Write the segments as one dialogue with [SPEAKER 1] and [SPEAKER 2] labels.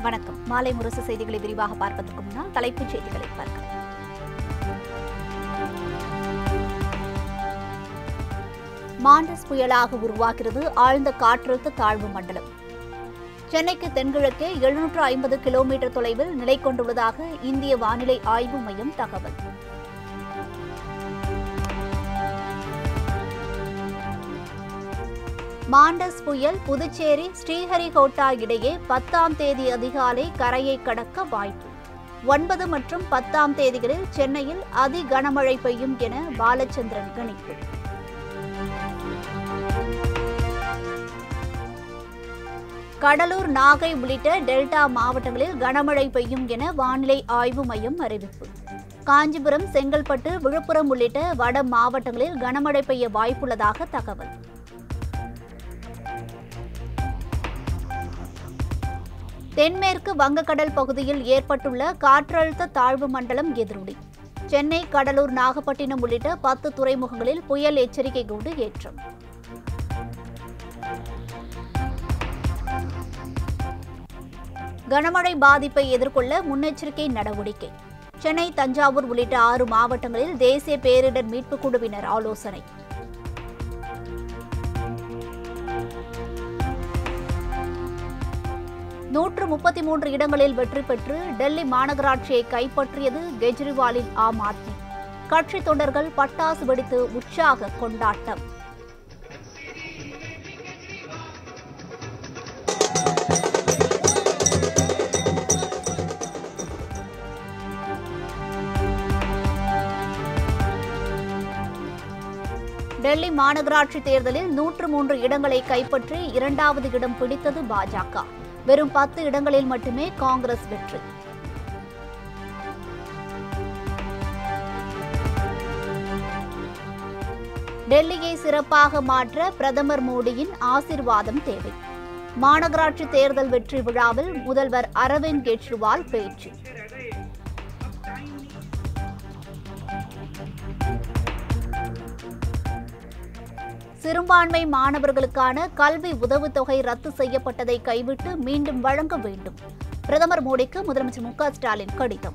[SPEAKER 1] வணக்கம் மாலை முரசு செய்திகளை விரிவாக பார்ப்பதற்கு முன்னால் தலைப்புச் செய்திகளை பார்க்கலாம் மாண்டஸ் புயலாக உருவாகிறது ஆழ்ந்த காற்றழுத்த தாழ்வு மண்டலம் சென்னைக்கு தென்கிழக்கே எழுநூற்று ஐம்பது கிலோமீட்டர் தொலைவில் நிலை கொண்டுள்ளதாக இந்திய வானிலை ஆய்வு மையம் தகவல் மாண்டஸ் புயல் புதுச்சேரி ஸ்ரீஹரிகோட்டா இடையே பத்தாம் தேதி அதிகாலை கரையை கடக்க வாய்ப்பு ஒன்பது மற்றும் பத்தாம் தேதிகளில் சென்னையில் அதி கனமழை பெய்யும் என பாலச்சந்திரன் கணிப்பு கடலூர் நாகை உள்ளிட்ட டெல்டா மாவட்டங்களில் கனமழை பெய்யும் என வானிலை ஆய்வு மையம் அறிவிப்பு காஞ்சிபுரம் செங்கல்பட்டு விழுப்புரம் உள்ளிட்ட வட மாவட்டங்களில் கனமழை பெய்ய வாய்ப்புள்ளதாக தகவல் தென்மேற்கு வங்கக்கடல் பகுதியில் ஏற்பட்டுள்ள காற்றழுத்த தாழ்வு மண்டலம் எதிரொலி சென்னை கடலூர் நாகப்பட்டினம் உள்ளிட்ட பத்து துறைமுகங்களில் புயல் எச்சரிக்கை கூண்டு ஏற்றம் கனமழை பாதிப்பை எதிர்கொள்ள முன்னெச்சரிக்கை நடவடிக்கை சென்னை தஞ்சாவூர் உள்ளிட்ட ஆறு மாவட்டங்களில் தேசிய பேரிடர் மீட்புக் குழுவினர் ஆலோசனை நூற்று முப்பத்தி மூன்று இடங்களில் வெற்றி பெற்று டெல்லி மாநகராட்சியை கைப்பற்றியது கெஜ்ரிவாலின் ஆம் ஆத்மி கட்சி தொண்டர்கள் பட்டாசு வெடித்து உற்சாக கொண்டாட்டம் டெல்லி மாநகராட்சி தேர்தலில் நூற்று மூன்று இடங்களை கைப்பற்றி இரண்டாவது இடம் பிடித்தது பாஜக வெறும் பத்து இடங்களில் மட்டுமே காங்கிரஸ் வெற்றி டெல்லியை சிறப்பாக மாற்ற பிரதமர் மோடியின் ஆசிர்வாதம் தேவை மாநகராட்சி தேர்தல் வெற்றி விழாவில் முதல்வர் அரவிந்த் கெஜ்ரிவால் பேச்சு சிறுபான்மை மாணவர்களுக்கான கல்வி உதவுத்தொகை ரத்து செய்யப்பட்டதை கைவிட்டு மீண்டும் வழங்க வேண்டும் பிரதமர் மோடிக்கு முதலமைச்சர் மு க ஸ்டாலின் கடிதம்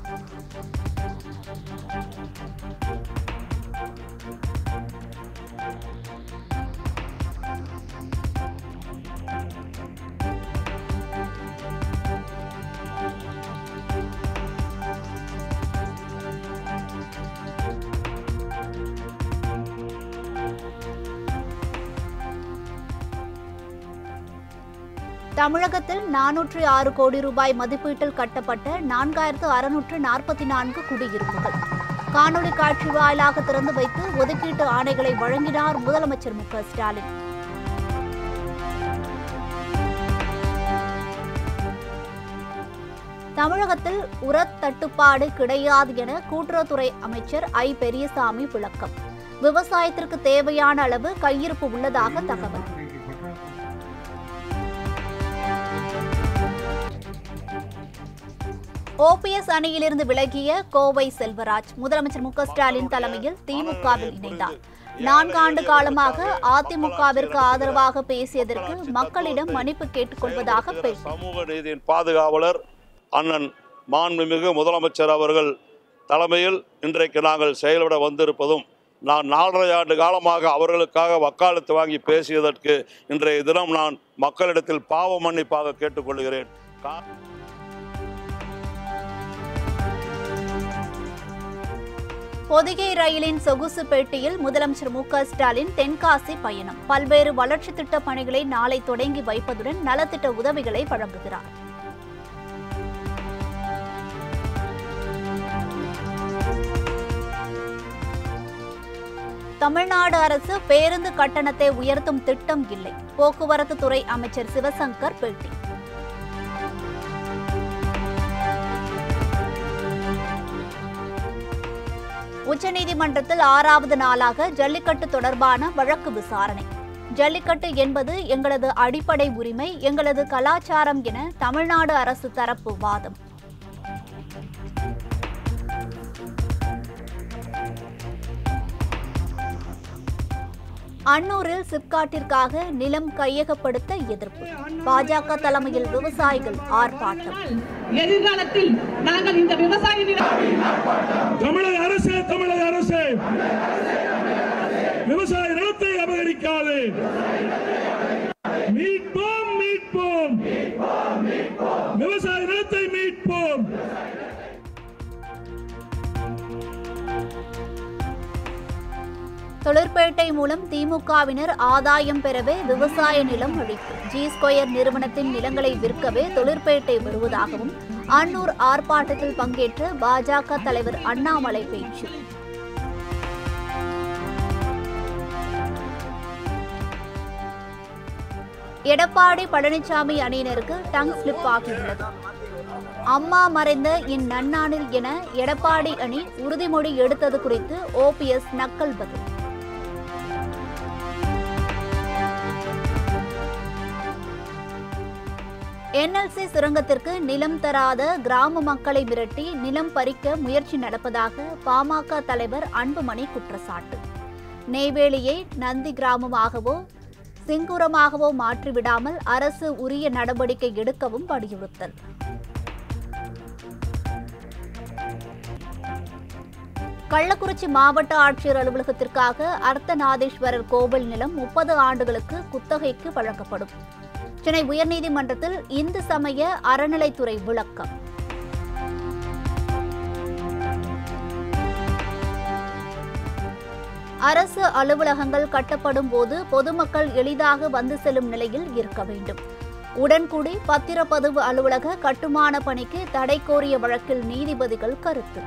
[SPEAKER 1] தமிழகத்தில் நானூற்று ஆறு கோடி ரூபாய் மதிப்பீட்டில் கட்டப்பட்ட நான்காயிரத்து அறுநூற்று நாற்பத்தி நான்கு குடியிருப்புகள் காணொலி காட்சி வாயிலாக திறந்து வைத்து ஒதுக்கீட்டு ஆணைகளை வழங்கினார் முதலமைச்சர் மு க ஸ்டாலின் தமிழகத்தில் உரத் தட்டுப்பாடு கிடையாது என கூட்டுறவுத்துறை அமைச்சர் ஐ பெரியசாமி விளக்கம் விவசாயத்திற்கு தேவையான அளவு கையிருப்பு உள்ளதாக தகவல் ஓபிஎஸ் அணியிலிருந்து விலகிய கோவை செல்வராஜ் முதலமைச்சர் மு க ஸ்டாலின் தலைமையில் திமுகவில் இணைந்தார் நான்கு ஆண்டு காலமாக அதிமுகவிற்கு ஆதரவாக பேசியதற்கு மக்களிடம் மன்னிப்பு கேட்டுக்கொள்வதாக பேசி
[SPEAKER 2] சமூக நீதியின் பாதுகாவலர் அண்ணன் மாண்புமிகு முதலமைச்சர் அவர்கள் தலைமையில் இன்றைக்கு நாங்கள் செயல்பட வந்திருப்பதும் நான் நாலரை ஆண்டு காலமாக அவர்களுக்காக வக்காலத்து வாங்கி பேசியதற்கு இன்றைய தினம் நான் மக்களிடத்தில் பாவ மன்னிப்பாக கேட்டுக்கொள்கிறேன் கா-
[SPEAKER 1] பொதிகை ரயிலின் சொகுசு பெட்டியில் முதலமைச்சர் மு க ஸ்டாலின் தென்காசி பயணம் பல்வேறு வளர்ச்சி திட்ட பணிகளை நாளை தொடங்கி வைப்பதுடன் நலத்திட்ட உதவிகளை வழங்குகிறார் தமிழ்நாடு அரசு பேருந்து கட்டணத்தை உயர்த்தும் திட்டம் இல்லை போக்குவரத்து துறை அமைச்சர் சிவசங்கர் பேட்டி உச்சநீதிமன்றத்தில் ஆறாவது நாளாக ஜல்லிக்கட்டு தொடர்பான வழக்கு விசாரணை ஜல்லிக்கட்டு என்பது எங்களது அடிப்படை உரிமை எங்களது கலாச்சாரம் என தமிழ்நாடு அரசு தரப்பு வாதம் அன்னூரில் சிப்காட்டிற்காக நிலம் கையகப்படுத்த எதிர்ப்பு பாஜக தலைமையில் விவசாயிகள் ஆர்ப்பாட்டம்
[SPEAKER 3] எதிர்காலத்தில் நாங்கள் இந்த விவசாய நிலம்
[SPEAKER 4] தமிழக அரசு தமிழக அரசு விவசாய நிலத்தை அபகரிக்காது மீட்போம் மீட்போம் விவசாய நிலத்தை மீட்போம்
[SPEAKER 1] தொழிற்பேட்டை மூலம் திமுகவினர் ஆதாயம் பெறவே விவசாய நிலம் அழிப்பு ஜி ஸ்கொயர் நிறுவனத்தின் நிலங்களை விற்கவே தொழிற்பேட்டை வருவதாகவும் அன்னூர் ஆர்ப்பாட்டத்தில் பங்கேற்ற பாஜக தலைவர் அண்ணாமலை பேச்சு எடப்பாடி பழனிசாமி அணியினருக்கு டங் ஸ்லிப் ஆகியுள்ளது அம்மா மறைந்த இந்நன்னாளில் என எடப்பாடி அணி உறுதிமொழி எடுத்தது குறித்து ஓபிஎஸ் நக்கல் பதில் என்எல்சி சுரங்கத்திற்கு நிலம் தராத கிராம மக்களை மிரட்டி நிலம் பறிக்க முயற்சி நடப்பதாக பாமக தலைவர் அன்புமணி குற்றச்சாட்டு நெய்வேலியை நந்தி கிராமமாகவோ சிங்குரமாகவோ மாற்றிவிடாமல் அரசு உரிய நடவடிக்கை எடுக்கவும் வலியுறுத்தல் கள்ளக்குறிச்சி மாவட்ட ஆட்சியர் அலுவலகத்திற்காக அர்த்தநாதீஸ்வரர் கோவில் நிலம் முப்பது ஆண்டுகளுக்கு குத்தகைக்கு வழங்கப்படும் சென்னை உயர்நீதிமன்றத்தில் இந்து சமய அறநிலைத்துறை விளக்கம் அரசு அலுவலகங்கள் கட்டப்படும் போது பொதுமக்கள் எளிதாக வந்து செல்லும் நிலையில் இருக்க வேண்டும் உடன்குடி பத்திரப்பதிவு அலுவலக கட்டுமான பணிக்கு தடை கோரிய வழக்கில் நீதிபதிகள் கருத்து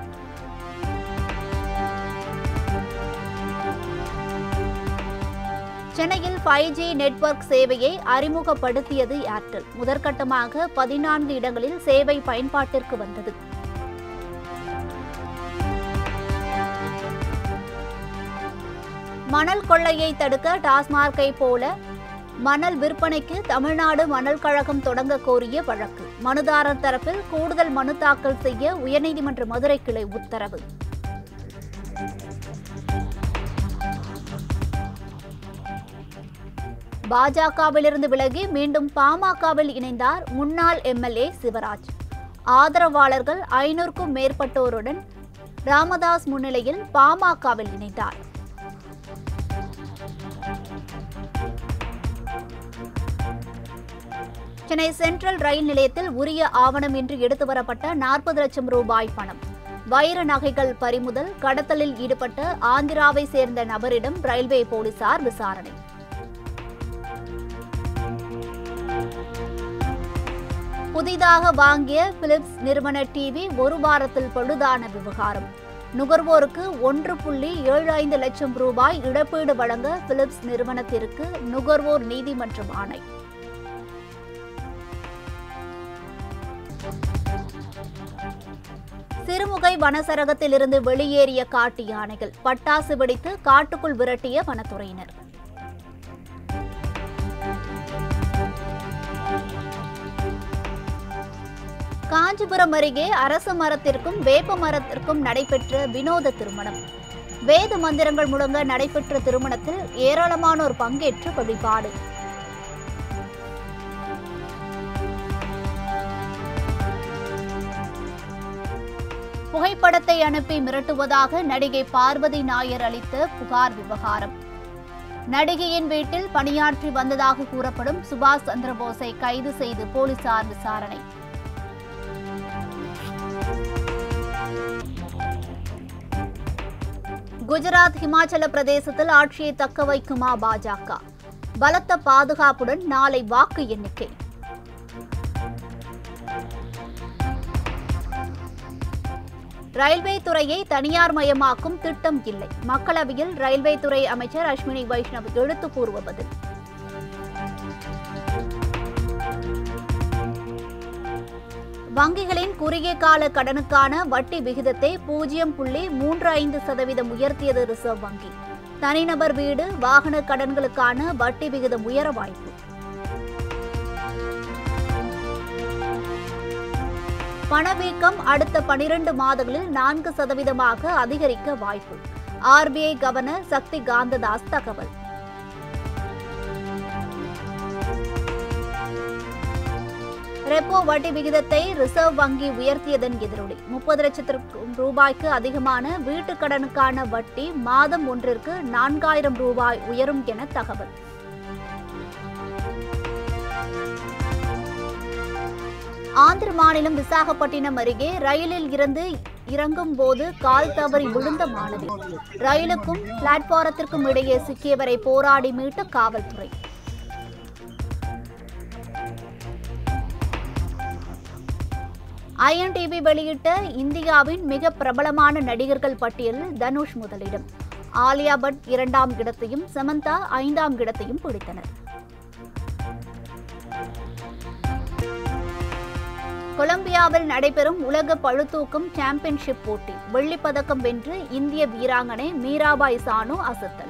[SPEAKER 1] சென்னையில் ஃபைவ் ஜி நெட்வொர்க் சேவையை அறிமுகப்படுத்தியது ஏர்டெல் முதற்கட்டமாக பதினான்கு இடங்களில் சேவை பயன்பாட்டிற்கு வந்தது மணல் கொள்ளையை தடுக்க டாஸ்மார்க்கை போல மணல் விற்பனைக்கு தமிழ்நாடு மணல் கழகம் தொடங்க கோரிய வழக்கு மனுதாரர் தரப்பில் கூடுதல் மனு தாக்கல் செய்ய உயர்நீதிமன்ற மதுரை கிளை உத்தரவு பாஜகவிலிருந்து விலகி மீண்டும் பாமகவில் இணைந்தார் முன்னாள் எம்எல்ஏ சிவராஜ் ஆதரவாளர்கள் ஐநூறுக்கும் மேற்பட்டோருடன் ராமதாஸ் முன்னிலையில் பாமகவில் இணைந்தார் சென்னை சென்ட்ரல் ரயில் நிலையத்தில் உரிய ஆவணம் இன்றி எடுத்து வரப்பட்ட நாற்பது லட்சம் ரூபாய் பணம் வைர நகைகள் பறிமுதல் கடத்தலில் ஈடுபட்ட ஆந்திராவை சேர்ந்த நபரிடம் ரயில்வே போலீசார் விசாரணை புதிதாக வாங்கிய பிலிப்ஸ் நிறுவன டிவி ஒரு வாரத்தில் பழுதான விவகாரம் நுகர்வோருக்கு ஒன்று புள்ளி ஏழு ஐந்து லட்சம் ரூபாய் இழப்பீடு வழங்க பிலிப்ஸ் நிறுவனத்திற்கு நுகர்வோர் நீதிமன்றம் ஆணை சிறுமுகை வனசரகத்திலிருந்து வெளியேறிய காட்டு யானைகள் பட்டாசு வெடித்து காட்டுக்குள் விரட்டிய வனத்துறையினர் காஞ்சிபுரம் அருகே அரச மரத்திற்கும் வேப்ப மரத்திற்கும் நடைபெற்ற வினோத திருமணம் வேத மந்திரங்கள் முழங்க நடைபெற்ற திருமணத்தில் ஏராளமானோர் பங்கேற்று வழிபாடு புகைப்படத்தை அனுப்பி மிரட்டுவதாக நடிகை பார்வதி நாயர் அளித்த புகார் விவகாரம் நடிகையின் வீட்டில் பணியாற்றி வந்ததாக கூறப்படும் சுபாஷ் சந்திரபோஸை கைது செய்து போலீசார் விசாரணை குஜராத் ஹிமாச்சல பிரதேசத்தில் ஆட்சியை தக்க வைக்குமா பாஜக பலத்த பாதுகாப்புடன் நாளை வாக்கு எண்ணிக்கை ரயில்வே துறையை தனியார் மயமாக்கும் திட்டம் இல்லை மக்களவையில் ரயில்வே துறை அமைச்சர் அஸ்வினி வைஷ்ணவ் எழுத்து பூர்வ பதில் வங்கிகளின் குறுகிய கால கடனுக்கான வட்டி விகிதத்தை பூஜ்ஜியம் புள்ளி மூன்று ஐந்து சதவீதம் உயர்த்தியது ரிசர்வ் வங்கி தனிநபர் வீடு வாகன கடன்களுக்கான வட்டி விகிதம் உயர வாய்ப்பு பணவீக்கம் அடுத்த பனிரெண்டு மாதங்களில் நான்கு சதவீதமாக அதிகரிக்க வாய்ப்பு ஆர்பிஐ கவர்னர் சக்தி காந்ததாஸ் தகவல் ரெப்போ வட்டி விகிதத்தை ரிசர்வ் வங்கி உயர்த்தியதன் எதிரொலி முப்பது லட்சத்திற்கும் ரூபாய்க்கு அதிகமான வீட்டுக் கடனுக்கான வட்டி மாதம் ஒன்றிற்கு நான்காயிரம் ரூபாய் உயரும் என தகவல் ஆந்திர மாநிலம் விசாகப்பட்டினம் அருகே ரயிலில் இருந்து இறங்கும் போது கால் தவறி விழுந்த மாணவி ரயிலுக்கும் பிளாட்பாரத்திற்கும் இடையே சிக்கியவரை போராடி மீட்ட காவல்துறை ஐஎன்டிவி வெளியிட்ட இந்தியாவின் மிக பிரபலமான நடிகர்கள் பட்டியலில் தனுஷ் முதலிடம் ஆலியா பட் இரண்டாம் இடத்தையும் சமந்தா ஐந்தாம் இடத்தையும் பிடித்தனர் கொலம்பியாவில் நடைபெறும் உலக பளுதூக்கும் சாம்பியன்ஷிப் போட்டி வெள்ளிப் பதக்கம் வென்று இந்திய வீராங்கனை மீராபாய் சானு அசத்தல்